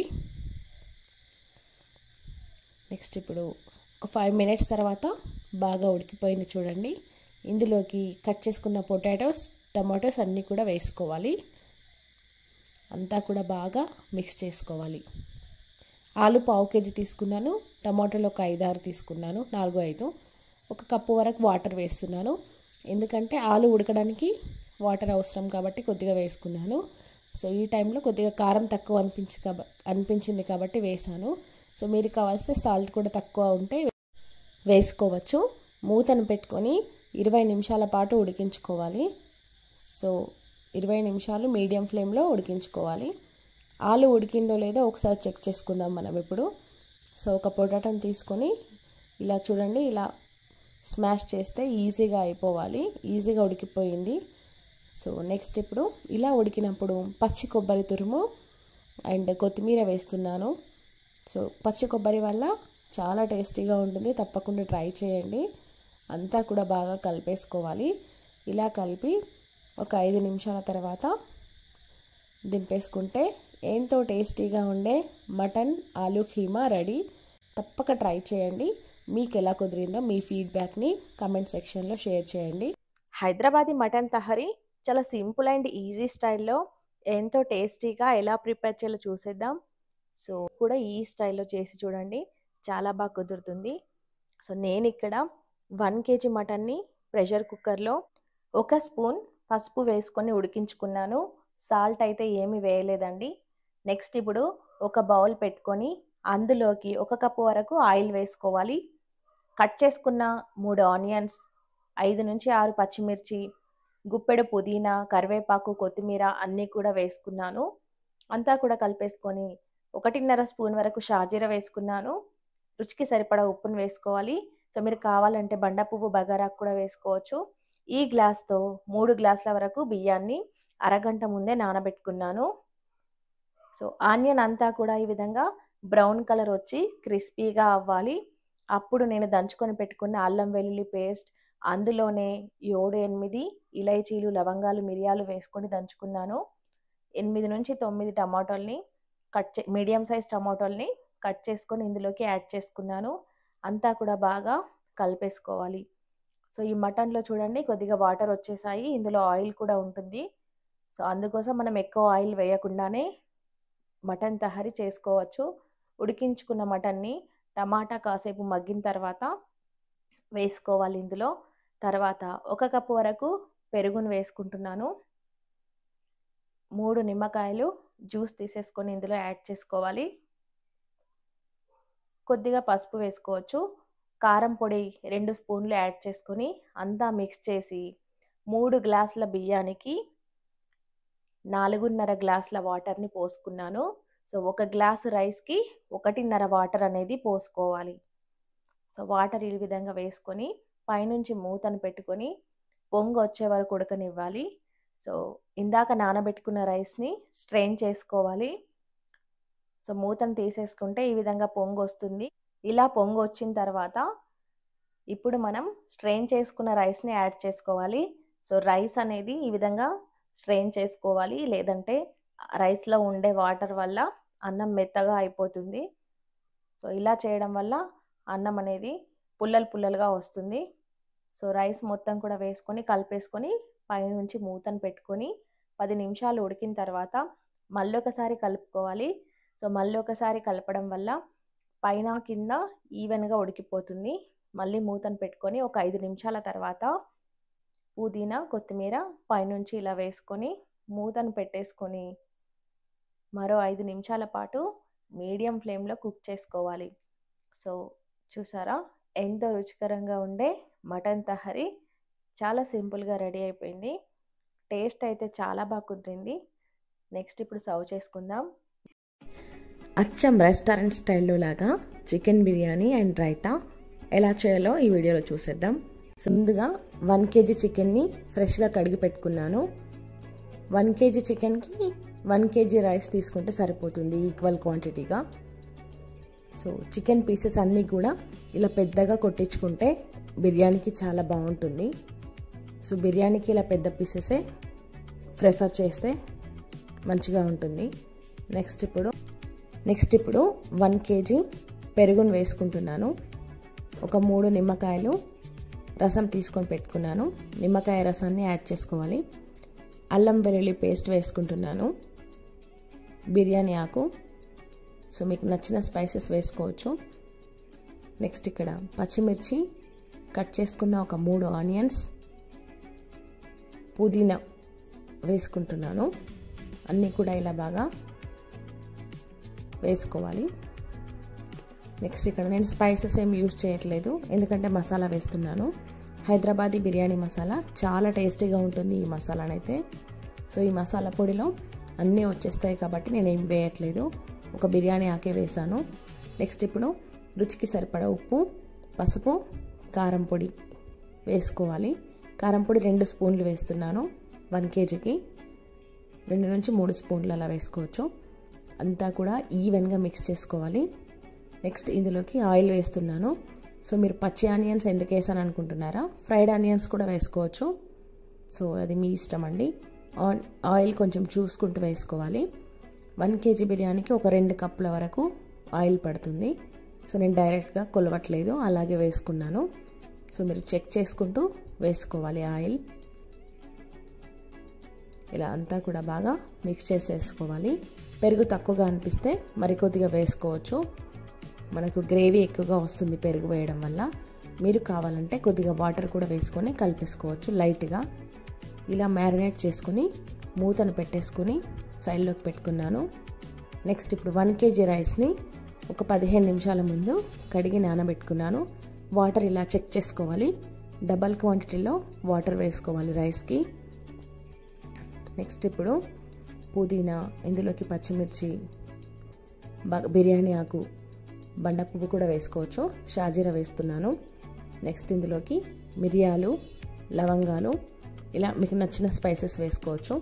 నెక్స్ట్ ఇప్పుడు ఒక ఫైవ్ మినిట్స్ తర్వాత బాగా ఉడికిపోయింది చూడండి ఇందులోకి కట్ చేసుకున్న పొటాటోస్ టమాటోస్ అన్నీ కూడా వేసుకోవాలి అంతా కూడా బాగా మిక్స్ చేసుకోవాలి ఆలు పావు కేజీ తీసుకున్నాను టమాటోలు ఒక ఐదు ఆరు తీసుకున్నాను నాలుగు ఐదు ఒక కప్పు వరకు వాటర్ వేస్తున్నాను ఎందుకంటే ఆలు ఉడకడానికి వాటర్ అవసరం కాబట్టి కొద్దిగా వేసుకున్నాను సో ఈ టైంలో కొద్దిగా కారం తక్కువ అనిపించి అనిపించింది కాబట్టి వేసాను సో మీరు కావాల్సిన సాల్ట్ కూడా తక్కువ ఉంటే వేసుకోవచ్చు మూతను పెట్టుకొని ఇరవై నిమిషాల పాటు ఉడికించుకోవాలి సో ఇరవై నిమిషాలు మీడియం ఫ్లేమ్లో ఉడికించుకోవాలి ఆలు ఉడికిందో లేదో ఒకసారి చెక్ చేసుకుందాం మనం ఇప్పుడు సో ఒక పొటాటోని తీసుకొని ఇలా చూడండి ఇలా స్మాష్ చేస్తే ఈజీగా అయిపోవాలి ఈజీగా ఉడికిపోయింది సో నెక్స్ట్ ఇప్పుడు ఇలా ఉడికినప్పుడు పచ్చి కొబ్బరి తురుము అండ్ కొత్తిమీర వేస్తున్నాను సో పచ్చి కొబ్బరి వల్ల చాలా టేస్టీగా ఉంటుంది తప్పకుండా ట్రై చేయండి అంతా కూడా బాగా కలిపేసుకోవాలి ఇలా కలిపి ఒక ఐదు నిమిషాల తర్వాత దింపేసుకుంటే ఎంతో టేస్టీగా ఉండే మటన్ ఆలు కీమా రెడీ తప్పక ట్రై చేయండి మీకు ఎలా కుదిరిందో మీ ఫీడ్బ్యాక్ని కమెంట్ సెక్షన్లో షేర్ చేయండి హైదరాబాదీ మటన్ తహరీ చాలా సింపుల్ అండ్ ఈజీ స్టైల్లో ఎంతో టేస్టీగా ఎలా ప్రిపేర్ చేయాలో చూసేద్దాం సో కూడా ఈ స్టైల్లో చేసి చూడండి చాలా బాగా కుదురుతుంది సో నేను ఇక్కడ వన్ కేజీ మటన్ని ప్రెషర్ కుక్కర్లో ఒక స్పూన్ పసుపు వేసుకొని ఉడికించుకున్నాను సాల్ట్ అయితే ఏమీ వేయలేదండి నెక్స్ట్ ఇప్పుడు ఒక బౌల్ పెట్టుకొని అందులోకి ఒక కప్పు వరకు ఆయిల్ వేసుకోవాలి కట్ చేసుకున్న మూడు ఆనియన్స్ ఐదు నుంచి ఆరు పచ్చిమిర్చి గుప్పెడు పుదీనా కరివేపాకు కొత్తిమీర అన్నీ కూడా వేసుకున్నాను అంతా కూడా కలిపేసుకొని ఒకటిన్నర స్పూన్ వరకు షాజీర వేసుకున్నాను రుచికి సరిపడా ఉప్పును వేసుకోవాలి సో మీరు కావాలంటే బండ పువ్వు బగారాకు కూడా వేసుకోవచ్చు ఈ గ్లాస్తో మూడు గ్లాసుల వరకు బియ్యాన్ని అరగంట ముందే నానబెట్టుకున్నాను సో ఆనియన్ అంతా కూడా ఈ విధంగా బ్రౌన్ కలర్ వచ్చి క్రిస్పీగా అవ్వాలి అప్పుడు నేను దంచుకొని పెట్టుకున్న అల్లం వెల్లుల్లి పేస్ట్ అందులోనే ఏడు ఎనిమిది ఇలైచీలు లవంగాలు మిరియాలు వేసుకొని దంచుకున్నాను ఎనిమిది నుంచి తొమ్మిది టమాటోల్ని కట్ చే మీడియం సైజ్ టమాటోల్ని కట్ చేసుకొని ఇందులోకి యాడ్ చేసుకున్నాను అంతా కూడా బాగా కలిపేసుకోవాలి సో ఈ మటన్లో చూడండి కొద్దిగా వాటర్ వచ్చేసాయి ఇందులో ఆయిల్ కూడా ఉంటుంది సో అందుకోసం మనం ఎక్కువ ఆయిల్ వేయకుండానే మటన్ తహరి చేసుకోవచ్చు ఉడికించుకున్న మటన్ని టమాటా కాసేపు మగ్గిన తర్వాత వేసుకోవాలి ఇందులో తర్వాత ఒక కప్పు వరకు పెరుగును వేసుకుంటున్నాను మూడు నిమ్మకాయలు జ్యూస్ తీసేసుకొని ఇందులో యాడ్ చేసుకోవాలి కొద్దిగా పసుపు వేసుకోవచ్చు కారం పొడి రెండు స్పూన్లు యాడ్ చేసుకొని అంతా మిక్స్ చేసి మూడు గ్లాసుల బియ్యానికి నాలుగున్నర గ్లాసుల వాటర్ని పోసుకున్నాను సో ఒక గ్లాసు రైస్కి ఒకటిన్నర వాటర్ అనేది పోసుకోవాలి సో వాటర్ ఈ విధంగా వేసుకొని పైనుంచి మూతను పెట్టుకొని పొంగు వచ్చే వరకు ఉడకనివ్వాలి సో ఇందాక నానబెట్టుకున్న రైస్ని స్ట్రెయిన్ చేసుకోవాలి సో మూతను తీసేసుకుంటే ఈ విధంగా పొంగు వస్తుంది ఇలా పొంగు వచ్చిన తర్వాత ఇప్పుడు మనం స్ట్రెయిన్ చేసుకున్న రైస్ని యాడ్ చేసుకోవాలి సో రైస్ అనేది ఈ విధంగా స్ట్రెయిన్ చేసుకోవాలి లేదంటే రైస్లో ఉండే వాటర్ వల్ల అన్నం మెత్తగా అయిపోతుంది సో ఇలా చేయడం వల్ల అన్నం అనేది పుల్లలు పుల్లలుగా వస్తుంది సో రైస్ మొత్తం కూడా వేసుకొని కలిపేసుకొని పైనుంచి మూతను పెట్టుకొని పది నిమిషాలు ఉడికిన తర్వాత మళ్ళీ ఒకసారి కలుపుకోవాలి సో మళ్ళీ ఒకసారి కలపడం వల్ల పైన కింద ఈవెన్గా ఉడికిపోతుంది మళ్ళీ మూతను పెట్టుకొని ఒక ఐదు నిమిషాల తర్వాత పుదీనా కొత్తిమీర పైనుంచి ఇలా వేసుకొని మూతను పెట్టేసుకొని మరో ఐదు నిమిషాల పాటు మీడియం ఫ్లేమ్లో కుక్ చేసుకోవాలి సో చూసారా ఎంతో రుచికరంగా ఉండే మటన్ తహరి చాలా సింపుల్గా రెడీ అయిపోయింది టేస్ట్ అయితే చాలా బాగా కుదిరింది నెక్స్ట్ ఇప్పుడు సర్వ్ చేసుకుందాం అచ్చం రెస్టారెంట్ స్టైల్లో లాగా చికెన్ బిర్యానీ అండ్ రైతా ఎలా చేయాలో ఈ వీడియోలో చూసేద్దాం సో ముందుగా వన్ కేజీ చికెన్ని ఫ్రెష్గా కడిగి పెట్టుకున్నాను వన్ కేజీ చికెన్కి వన్ కేజీ రైస్ తీసుకుంటే సరిపోతుంది ఈక్వల్ క్వాంటిటీగా సో చికెన్ పీసెస్ అన్నీ కూడా ఇలా పెద్దగా కొట్టించుకుంటే బిర్యానీకి చాలా బాగుంటుంది సో బిర్యానీకి ఇలా పెద్ద పీసెసే ప్రిఫర్ చేస్తే మంచిగా ఉంటుంది నెక్స్ట్ ఇప్పుడు నెక్స్ట్ ఇప్పుడు వన్ కేజీ పెరుగును వేసుకుంటున్నాను ఒక మూడు నిమ్మకాయలు రసం తీసుకొని పెట్టుకున్నాను నిమ్మకాయ రసాన్ని యాడ్ చేసుకోవాలి అల్లం వెల్లుల్లి పేస్ట్ వేసుకుంటున్నాను బిర్యానీ ఆకు సో మీకు నచ్చిన స్పైసెస్ వేసుకోవచ్చు నెక్స్ట్ ఇక్కడ పచ్చిమిర్చి కట్ చేసుకున్న ఒక మూడు ఆనియన్స్ పుదీనా వేసుకుంటున్నాను అన్నీ కూడా ఇలా బాగా వేసుకోవాలి నెక్స్ట్ ఇక్కడ నేను స్పైసెస్ ఏం యూజ్ చేయట్లేదు ఎందుకంటే మసాలా వేస్తున్నాను హైదరాబాదీ బిర్యానీ మసాలా చాలా టేస్టీగా ఉంటుంది ఈ మసాలానైతే సో ఈ మసాలా పొడిలో అన్నీ వచ్చేస్తాయి కాబట్టి నేను ఏం వేయట్లేదు ఒక బిర్యానీ ఆకే వేసాను నెక్స్ట్ ఇప్పుడు రుచికి సరిపడా ఉప్పు పసుపు కారం పొడి వేసుకోవాలి కారం పొడి రెండు స్పూన్లు వేస్తున్నాను వన్ కేజీకి రెండు నుంచి మూడు స్పూన్లు అలా వేసుకోవచ్చు అంతా కూడా ఈవెన్గా మిక్స్ చేసుకోవాలి నెక్స్ట్ ఇందులోకి ఆయిల్ వేస్తున్నాను సో మీరు పచ్చి ఆనియన్స్ ఎందుకు వేసాను అనుకుంటున్నారా ఫ్రైడ్ ఆనియన్స్ కూడా వేసుకోవచ్చు సో అది మీ ఇష్టం అండి ఆయిల్ కొంచెం చూసుకుంటూ వేసుకోవాలి వన్ కేజీ బిర్యానీకి ఒక రెండు కప్పుల వరకు ఆయిల్ పడుతుంది సో నేను డైరెక్ట్గా కొలవట్లేదు అలాగే వేసుకున్నాను సో మీరు చెక్ చేసుకుంటూ వేసుకోవాలి ఆయిల్ ఇలా అంతా కూడా బాగా మిక్స్ చేసేసుకోవాలి పెరుగు తక్కువగా అనిపిస్తే మరి కొద్దిగా వేసుకోవచ్చు మనకు గ్రేవీ ఎక్కువగా వస్తుంది పెరుగు వేయడం వల్ల మీరు కావాలంటే కొద్దిగా వాటర్ కూడా వేసుకొని కలిపేసుకోవచ్చు లైట్గా ఇలా మ్యారినేట్ చేసుకొని మూతను పెట్టేసుకొని సైడ్లోకి పెట్టుకున్నాను నెక్స్ట్ ఇప్పుడు వన్ కేజీ రైస్ని ఒక పదిహేను నిమిషాల ముందు కడిగి నానబెట్టుకున్నాను వాటర్ ఇలా చెక్ చేసుకోవాలి డబల్ క్వాంటిటీలో వాటర్ వేసుకోవాలి రైస్కి నెక్స్ట్ ఇప్పుడు పుదీనా ఇందులోకి పచ్చిమిర్చి బిర్యానీ ఆకు బండ పువ్వు కూడా వేసుకోవచ్చు షాజీరా వేస్తున్నాను నెక్స్ట్ ఇందులోకి మిరియాలు లవంగాలు ఇలా మీకు నచ్చిన స్పైసెస్ వేసుకోవచ్చు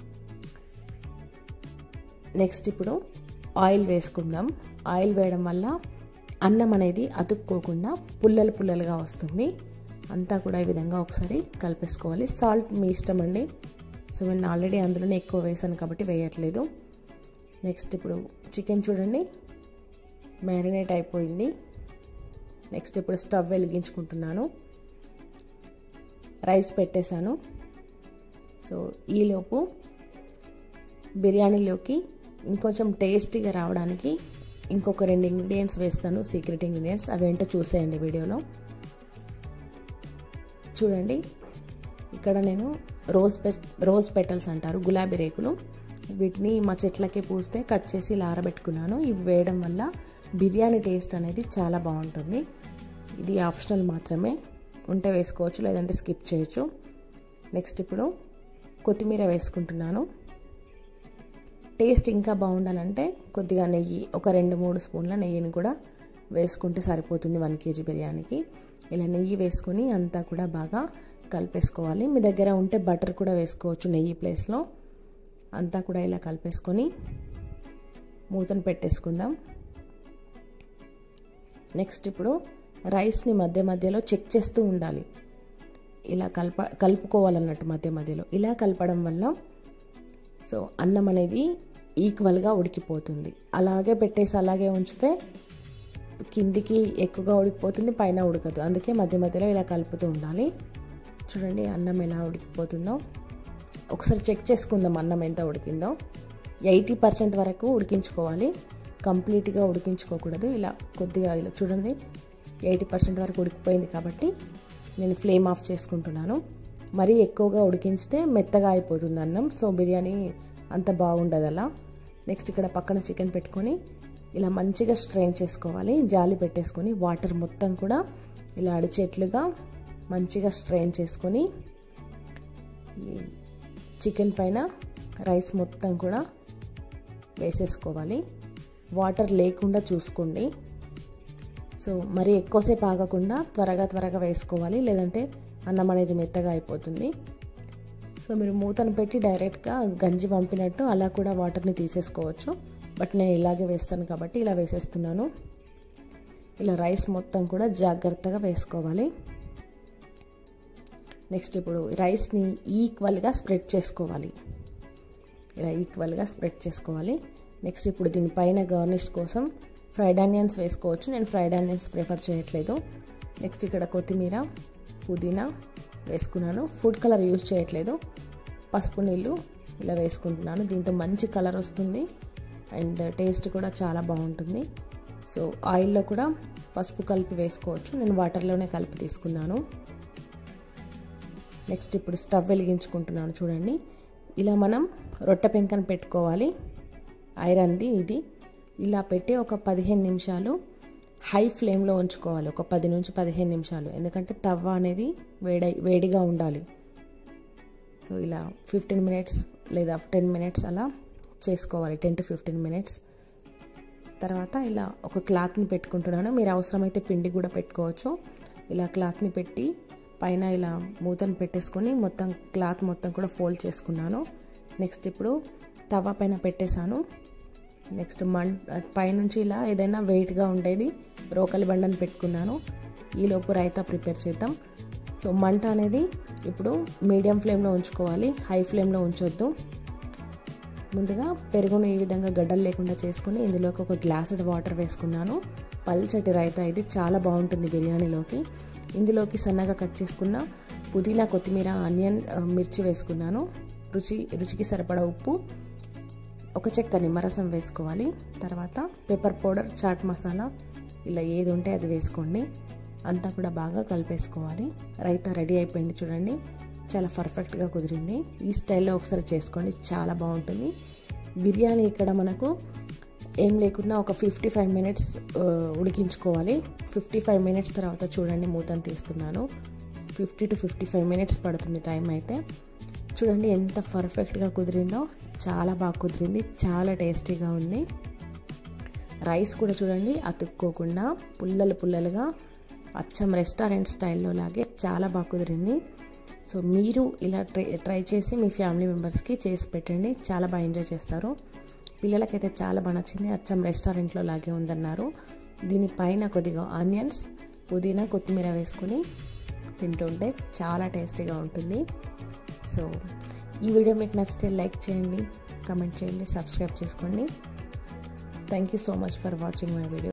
నెక్స్ట్ ఇప్పుడు ఆయిల్ వేసుకుందాం ఆయిల్ వేయడం వల్ల అన్నం అనేది అతుక్కోకుండా పుల్లలు పుల్లలుగా వస్తుంది అంతా కూడా ఈ విధంగా ఒకసారి కలిపేసుకోవాలి సాల్ట్ మీ ఇష్టం అండి సో నేను ఆల్రెడీ అందులోనే ఎక్కువ వేసాను కాబట్టి వేయట్లేదు నెక్స్ట్ ఇప్పుడు చికెన్ చూడండి మ్యారినేట్ అయిపోయింది నెక్స్ట్ ఇప్పుడు స్టవ్ వెలిగించుకుంటున్నాను రైస్ పెట్టేశాను సో ఈలోపు బిర్యానీలోకి ఇంకొంచెం టేస్టీగా రావడానికి ఇంకొక రెండు ఇంగ్రీడియంట్స్ వేస్తాను సీక్రెట్ ఇంగ్రీడియంట్స్ అవేంటో చూసేయండి వీడియోలో చూడండి ఇక్కడ నేను రోజ్ పె రోజ్ పెటల్స్ అంటారు గులాబీ రేకులు వీటిని మా చెట్లకి పూస్తే కట్ చేసి ఇలా ఆరబెట్టుకున్నాను ఇవి వేయడం వల్ల బిర్యానీ టేస్ట్ అనేది చాలా బాగుంటుంది ఇది ఆప్షనల్ మాత్రమే ఉంటే వేసుకోవచ్చు లేదంటే స్కిప్ చేయొచ్చు నెక్స్ట్ ఇప్పుడు కొత్తిమీర వేసుకుంటున్నాను టేస్ట్ ఇంకా బాగుండాలంటే కొద్దిగా నెయ్యి ఒక రెండు మూడు స్పూన్ల నెయ్యిని కూడా వేసుకుంటే సరిపోతుంది వన్ కేజీ బిర్యానీకి ఇలా నెయ్యి వేసుకొని అంతా కూడా బాగా కలిపేసుకోవాలి మీ దగ్గర ఉంటే బటర్ కూడా వేసుకోవచ్చు నెయ్యి ప్లేస్లో అంతా కూడా ఇలా కలిపేసుకొని మూతను పెట్టేసుకుందాం నెక్స్ట్ ఇప్పుడు రైస్ని మధ్య మధ్యలో చెక్ చేస్తూ ఉండాలి ఇలా కలప కలుపుకోవాలన్నట్టు మధ్య మధ్యలో ఇలా కలపడం వల్ల సో అన్నం అనేది ఈక్వల్గా ఉడికిపోతుంది అలాగే పెట్టేసి అలాగే ఉంచితే కిందికి ఎక్కువగా ఉడికిపోతుంది పైన ఉడకదు అందుకే మధ్య మధ్యలో ఇలా కలుపుతూ ఉండాలి చూడండి అన్నం ఎలా ఉడికిపోతుందో ఒకసారి చెక్ చేసుకుందాం అన్నం ఎంత ఉడికిందో ఎయిటీ పర్సెంట్ వరకు ఉడికించుకోవాలి కంప్లీట్గా ఉడికించుకోకూడదు ఇలా కొద్దిగా ఇలా చూడండి ఎయిటీ పర్సెంట్ వరకు ఉడికిపోయింది కాబట్టి నేను ఫ్లేమ్ ఆఫ్ చేసుకుంటున్నాను మరీ ఎక్కువగా ఉడికించితే మెత్తగా అయిపోతుంది అన్నం సో బిర్యానీ అంత బాగుండదు అలా నెక్స్ట్ ఇక్కడ పక్కన చికెన్ పెట్టుకొని ఇలా మంచిగా స్ట్రెయిన్ చేసుకోవాలి జాలి పెట్టేసుకొని వాటర్ మొత్తం కూడా ఇలా అడిచేట్లుగా మంచిగా స్ట్రెయిన్ చేసుకొని చికెన్ పైన రైస్ మొత్తం కూడా వేసేసుకోవాలి వాటర్ లేకుండా చూసుకోండి సో మరి ఎక్కువసేపు ఆగకుండా త్వరగా త్వరగా వేసుకోవాలి లేదంటే అన్నం అనేది మెత్తగా అయిపోతుంది సో మీరు మూతను పెట్టి డైరెక్ట్గా గంజి పంపినట్టు అలా కూడా వాటర్ని తీసేసుకోవచ్చు బట్ నేను ఇలాగే వేస్తాను కాబట్టి ఇలా వేసేస్తున్నాను ఇలా రైస్ మొత్తం కూడా జాగ్రత్తగా వేసుకోవాలి నెక్స్ట్ ఇప్పుడు రైస్ని ఈక్వల్గా స్ప్రెడ్ చేసుకోవాలి ఇలా ఈక్వల్గా స్ప్రెడ్ చేసుకోవాలి నెక్స్ట్ ఇప్పుడు దీనిపైన గార్నిష్ కోసం ఫ్రైడ్ ఆనియన్స్ వేసుకోవచ్చు నేను ఫ్రైడ్ ఆనియన్స్ ప్రిఫర్ చేయట్లేదు నెక్స్ట్ ఇక్కడ కొత్తిమీర పుదీనా వేసుకున్నాను ఫుడ్ కలర్ యూజ్ చేయట్లేదు పసుపు నీళ్ళు ఇలా వేసుకుంటున్నాను దీంతో మంచి కలర్ వస్తుంది అండ్ టేస్ట్ కూడా చాలా బాగుంటుంది సో ఆయిల్లో కూడా పసుపు కలిపి వేసుకోవచ్చు నేను వాటర్లోనే కలిపి తీసుకున్నాను నెక్స్ట్ ఇప్పుడు స్టవ్ వెలిగించుకుంటున్నాను చూడండి ఇలా మనం రొట్టె పెంకను పెట్టుకోవాలి ఐరన్ది ఇది ఇలా పెట్టి ఒక పదిహేను నిమిషాలు హై ఫ్లేమ్లో ఉంచుకోవాలి ఒక పది నుంచి పదిహేను నిమిషాలు ఎందుకంటే తవ్వ అనేది వేడి వేడిగా ఉండాలి సో ఇలా ఫిఫ్టీన్ మినిట్స్ లేదా టెన్ మినిట్స్ అలా చేసుకోవాలి టెన్ టు ఫిఫ్టీన్ మినిట్స్ తర్వాత ఇలా ఒక క్లాత్ని పెట్టుకుంటున్నాను మీరు అవసరమైతే పిండి కూడా పెట్టుకోవచ్చు ఇలా క్లాత్ని పెట్టి పైన ఇలా మూతను పెట్టేసుకొని మొత్తం క్లాత్ మొత్తం కూడా ఫోల్డ్ చేసుకున్నాను నెక్స్ట్ ఇప్పుడు తవా పైన పెట్టేశాను నెక్స్ట్ మం పైనుంచి ఇలా ఏదైనా వెయిట్గా ఉండేది రోకలి బండని పెట్టుకున్నాను ఈలోపు రైతా ప్రిపేర్ చేద్దాం సో మంట అనేది ఇప్పుడు మీడియం ఫ్లేమ్లో ఉంచుకోవాలి హై ఫ్లేమ్లో ఉంచొద్దు ముందుగా పెరుగును ఈ విధంగా గడ్డలు లేకుండా చేసుకుని ఇందులోకి ఒక గ్లాసుడ్ వాటర్ వేసుకున్నాను పల్చటి రైతా ఇది చాలా బాగుంటుంది బిర్యానీలోకి ఇందులోకి సన్నగా కట్ చేసుకున్న పుదీనా కొత్తిమీర ఆనియన్ మిర్చి వేసుకున్నాను రుచి రుచికి సరిపడా ఉప్పు ఒక చెక్క నిమ్మరసం వేసుకోవాలి తర్వాత పెప్పర్ పౌడర్ చాట్ మసాలా ఇలా ఏది ఉంటే అది వేసుకోండి అంతా కూడా బాగా కలిపేసుకోవాలి రైతా రెడీ అయిపోయింది చూడండి చాలా పర్ఫెక్ట్గా కుదిరింది ఈ స్టైల్లో ఒకసారి చేసుకోండి చాలా బాగుంటుంది బిర్యానీ ఇక్కడ మనకు ఏం లేకుండా ఒక ఫిఫ్టీ ఫైవ్ మినిట్స్ ఉడికించుకోవాలి ఫిఫ్టీ ఫైవ్ మినిట్స్ తర్వాత చూడండి మూతను తీస్తున్నాను fifty to fifty five minutes పడుతుంది టైం అయితే చూడండి ఎంత పర్ఫెక్ట్గా కుదిరిందో చాలా బాగా కుదిరింది చాలా టేస్టీగా ఉంది రైస్ కూడా చూడండి అతుక్కోకుండా పుల్లలు పుల్లలుగా అచ్చం రెస్టారెంట్ స్టైల్లో లాగే చాలా బాగా కుదిరింది సో మీరు ఇలా ట్రై ట్రై చేసి మీ ఫ్యామిలీ మెంబర్స్కి చేసి పెట్టండి చాలా బాగా ఎంజాయ్ చేస్తారు పిల్లలకైతే చాలా బాగా నచ్చింది అచ్చం రెస్టారెంట్లో లాగే ఉందన్నారు దీనిపైన కొద్దిగా ఆనియన్స్ పుదీనా కొత్తిమీర వేసుకొని తింటుంటే చాలా టేస్టీగా ఉంటుంది సో ఈ వీడియో మీకు నచ్చితే లైక్ చేయండి కమెంట్ చేయండి సబ్స్క్రైబ్ చేసుకోండి thank you so much for watching my video